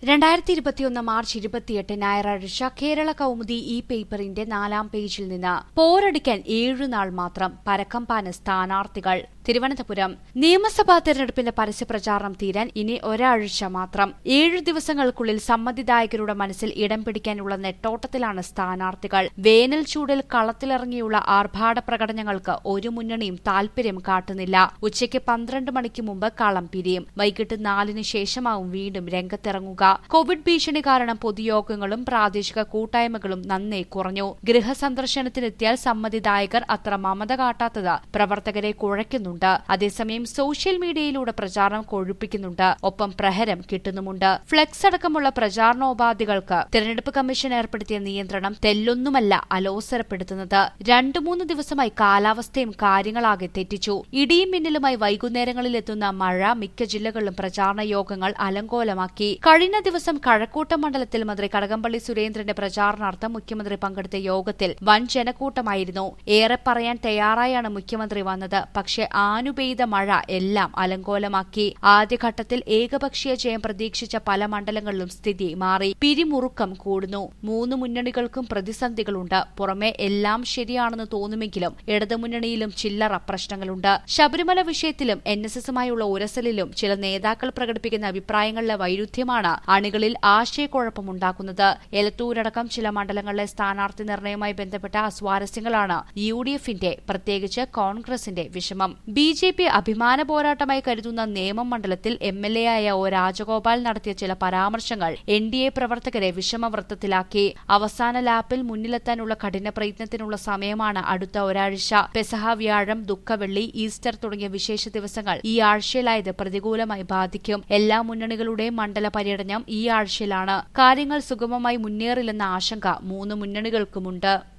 രണ്ടായിരത്തി ഇരുപത്തിയൊന്ന് മാർച്ച് ഇരുപത്തിയെട്ട് ഞായറാഴ്ച കേരള കൗമുദി ഇ പേപ്പറിന്റെ നാലാം പേജിൽ നിന്ന് പോരടിക്കാൻ ഏഴുനാൾ മാത്രം പരക്കംപാന് സ്ഥാനാർത്ഥികൾ തിരുവനന്തപുരം നിയമസഭാ തെരഞ്ഞെടുപ്പിന്റെ പരസ്യപ്രചാരണം തീരാൻ ഇനി ഒരാഴ്ച മാത്രം ഏഴു ദിവസങ്ങൾക്കുള്ളിൽ സമ്മതിദായകരുടെ മനസ്സിൽ ഇടം പിടിക്കാനുള്ള നെട്ടോട്ടത്തിലാണ് സ്ഥാനാർത്ഥികൾ വേനൽ ചൂടിൽ കളത്തിലിറങ്ങിയുള്ള ആർഭാട പ്രകടനങ്ങൾക്ക് ഒരു മുന്നണിയും താൽപര്യം കാട്ടുന്നില്ല ഉച്ചയ്ക്ക് പന്ത്രണ്ട് മണിക്ക് മുമ്പ് കളം പിരിയും വൈകിട്ട് നാലിന് ശേഷമാവും വീണ്ടും രംഗത്തിറങ്ങുക കോവിഡ് ഭീഷണി കാരണം പൊതുയോഗങ്ങളും പ്രാദേശിക കൂട്ടായ്മകളും നന്നേ കുറഞ്ഞു ഗൃഹസന്ദർശനത്തിനെത്തിയാൽ സമ്മതിദായകർ അത്ര മമത കാട്ടാത്തത് പ്രവർത്തകരെ കുഴയ്ക്കുന്നുണ്ട് അതേസമയം സോഷ്യൽ മീഡിയയിലൂടെ പ്രചാരണം കൊഴുപ്പിക്കുന്നുണ്ട് ഒപ്പം പ്രഹരം കിട്ടുന്നുമുണ്ട് ഫ്ലെക്സ് അടക്കമുള്ള പ്രചാരണോപാധികൾക്ക് തെരഞ്ഞെടുപ്പ് കമ്മീഷൻ ഏർപ്പെടുത്തിയ നിയന്ത്രണം തെല്ലൊന്നുമല്ല അലോസരപ്പെടുത്തുന്നത് രണ്ടു മൂന്ന് ദിവസമായി കാലാവസ്ഥയും കാര്യങ്ങളാകെ തെറ്റിച്ചു ഇടിയും മിന്നലുമായി വൈകുന്നേരങ്ങളിൽ എത്തുന്ന മഴ മിക്ക ജില്ലകളിലും പ്രചാരണ യോഗങ്ങൾ അലങ്കോലമാക്കി കഴിഞ്ഞ ദിവസം കഴക്കൂട്ടം മണ്ഡലത്തിൽ മന്ത്രി കടകംപള്ളി സുരേന്ദ്രന്റെ പ്രചാരണാർത്ഥം മുഖ്യമന്ത്രി പങ്കെടുത്ത യോഗത്തിൽ വൻ ജനക്കൂട്ടമായിരുന്നു ഏറെ പറയാൻ തയ്യാറായാണ് മുഖ്യമന്ത്രി വന്നത് പക്ഷേ ആനുപെയ്ത മഴ എല്ലാം അലങ്കോലമാക്കി ആദ്യഘട്ടത്തിൽ ഏകപക്ഷീയ ജയം പ്രതീക്ഷിച്ച പല മണ്ഡലങ്ങളിലും സ്ഥിതി മാറി പിരിമുറുക്കം കൂടുന്നു മൂന്ന് മുന്നണികൾക്കും പ്രതിസന്ധികളുണ്ട് പുറമെ എല്ലാം ശരിയാണെന്ന് തോന്നുമെങ്കിലും ഇടതുമുന്നണിയിലും ചില്ലറ പ്രശ്നങ്ങളുണ്ട് ശബരിമല വിഷയത്തിലും എൻ എസ് എസുമായുള്ള ഉരസലിലും ചില നേതാക്കൾ പ്രകടിപ്പിക്കുന്ന അഭിപ്രായങ്ങളിലെ വൈരുദ്ധ്യമാണ് അണികളിൽ ആശയക്കുഴപ്പമുണ്ടാക്കുന്നത് എലത്തൂരടക്കം ചില മണ്ഡലങ്ങളിലെ സ്ഥാനാർത്ഥി നിർണയവുമായി ബന്ധപ്പെട്ട അസ്വാരസ്യങ്ങളാണ് യു ഡി എഫിന്റെ പ്രത്യേകിച്ച് കോൺഗ്രസിന്റെ വിഷമം ബി ജെ പി അഭിമാന പോരാട്ടമായി കരുതുന്ന നേമം മണ്ഡലത്തിൽ എം എൽ എ ആയ ഒ രാജഗോപാൽ നടത്തിയ ചില പരാമർശങ്ങൾ എൻ ഡി എ പ്രവർത്തകരെ വിഷമവൃത്തത്തിലാക്കി അവസാന ലാപ്പിൽ മുന്നിലെത്താനുള്ള കഠിന പ്രയത്നത്തിനുള്ള സമയമാണ് അടുത്ത ഒരാഴ്ച പെസഹ വ്യാഴം ദുഃഖവെള്ളി ഈസ്റ്റർ തുടങ്ങിയ വിശേഷ ദിവസങ്ങൾ ഈ ആഴ്ചയിലായത് പ്രതികൂലമായി ബാധിക്കും എല്ലാ മുന്നണികളുടെയും മണ്ഡല പര്യടനം ഈ ആഴ്ചയിലാണ് കാര്യങ്ങൾ സുഗമമായി മുന്നേറില്ലെന്ന ആശങ്ക മൂന്ന് മുന്നണികൾക്കുമുണ്ട്